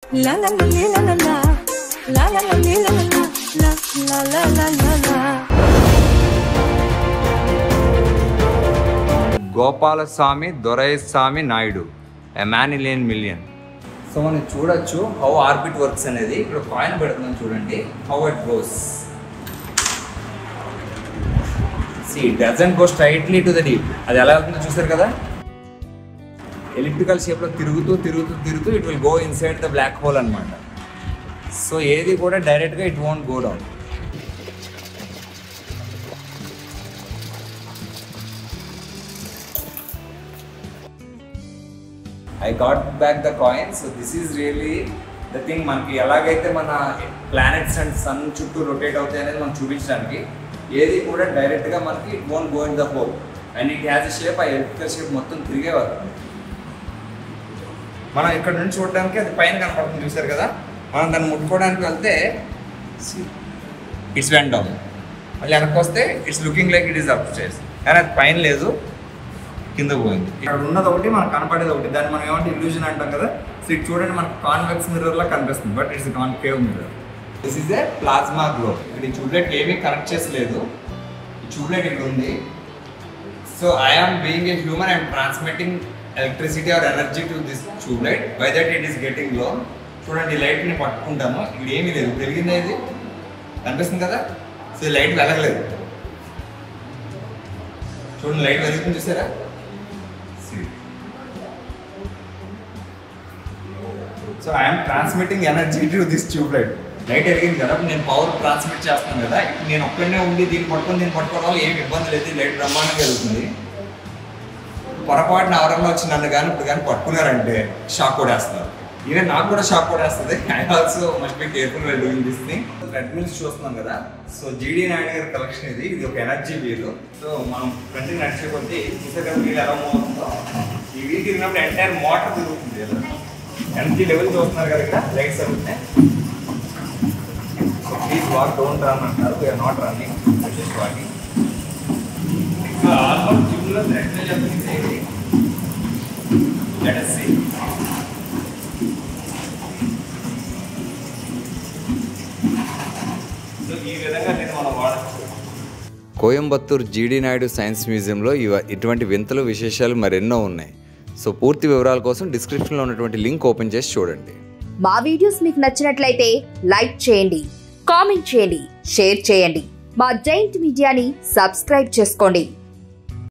La la la li, la la la. La la la li, la la la. La la la la la la. Gopalaswamy Doraiswamy Naidu a man in million so మనం చూడొచ్చు how orbit works అనేది ఇక్కడ coin పెడుతున్నాం చూడండి how it goes see doesn't go straightly to the deep అది ఎలా వెళ్తుందో చూసారు కదా ఎలిప్టికల్ షేప్లో తిరుగుతూ తిరుగుతూ తిరుగుతూ it will go inside the black hole అనమాట సో ఏది కూడా డైరెక్ట్గా it won't go down I got back the coin so this is really the thing మనకి ఎలాగైతే మన ప్లానెట్స్ అండ్ సన్ చుట్టూ రొటేట్ అవుతాయి అనేది మనం చూపించడానికి ఏది కూడా డైరెక్ట్గా మనకి it won't go in the hole and it has a shape uh electrical shape మొత్తం తిరిగే వస్తుంది మనం ఇక్కడ నుంచి చూడడానికి అది పైన కనపడుతుంది చూసారు కదా మనం దాన్ని ముట్టుకోవడానికి వెళ్తే ఇట్స్ వెంట్ డౌన్ మళ్ళీ వెనక్కి వస్తే it's looking like it is upstairs కానీ అది పైన లేదు కింద పోయింది ఇక్కడ ఉన్నది ఒకటి మనకు కనపడేది ఒకటి దాన్ని మనం ఏమంటే ఇల్యూజన్ అంటాం కదా సో ఇది చూడండి మనకు కాన్వెక్స్ మిర్రర్ లా కనిపిస్తుంది but it's concave mirror this is a plasma glow ఇక్కడ ఈ ట్యూబ్లైట్ ఏమీ కనెక్ట్ చేసలేదు ఈ ట్యూబ్లైట్ ఇక్కడ ఉంది so I am being a human I'm transmitting electricity or energy to this tubelight by that it is getting glow చూడండి ఈ లైట్ని పట్టుకుంటాము ఇక్కడ ఏమీ లేదు పెరిగిందా ఇది కనిపిస్తుంది కదా సో ఈ లైట్ వెలగలేదు చూడండి లైట్ వెలుగుతుంది చూసారా so I'm transmitting energy to this tube light light వెలిగింది కదా నేను పవర్ ట్రాన్స్మిట్ చేస్తాను కదా ఇప్పుడు నేను ఒక్కడనే ఉండి దీన్ని పట్టుకొని దీన్ని పట్టుకోవడం వల్ల ఏమి ఇబ్బంది లేదు లైట్ బ్రహ్మాండంగా వెళ్తుంది పొరపాటున ఎవరన్నా వచ్చి నన్ను కానీ ఇప్పుడు కానీ పట్టుకున్నారంటే షాక్ కొడేస్తారు ఈవెన్ నాకు కూడా షాక్ కొడేస్తుంది I also must be careful well doing this thing treadmills చూస్తున్నాం కదా సో జీడీ నాయుడు గారి కలెక్షన్ ఇది ఇది ఒక ఎనర్జీ వీల్ సో మనం కంటిన్యూ నడిచే కొద్దీ చూసే కదా వీల్ ఎలా మూవ్ అవుతుందో ఈ వీల్ తిరిగినప్పుడు ఎంటైర్ మోటార్ తిరుగుతుంది ఇలా ఎనర్జీ లెవెల్ చూస్తున్నారు కదా ఇక్కడ లైట్స్ అవుతున్నాయి so please walk don't run అంటారు we're not running just walking ఇంకా ఆల్మోస్ట్ జిమ్లో ఎట్లా చెప్తుంది లెట్ అస్ సీ సో ఈ విధంగా నేను మనం వాడచ్చు కోయంబత్తూర్ జీడీ నాయుడు సైన్స్ మ్యూజియంలో ఇవ ఇటువంటి వింతలు విశేషాలు మరెన్నో ఉన్నాయి సో పూర్తి వివరాల కోసం డిస్క్రిప్షన్లో ఉన్నటువంటి లింక్ ఓపెన్ చేసి చూడండి మా వీడియోస్ మీకు నచ్చినట్లయితే లైక్ చేయండి కామెంట్ చేయండి షేర్ చేయండి మా జైంట్ మీడియాని సబ్స్క్రైబ్ చేసుకోండి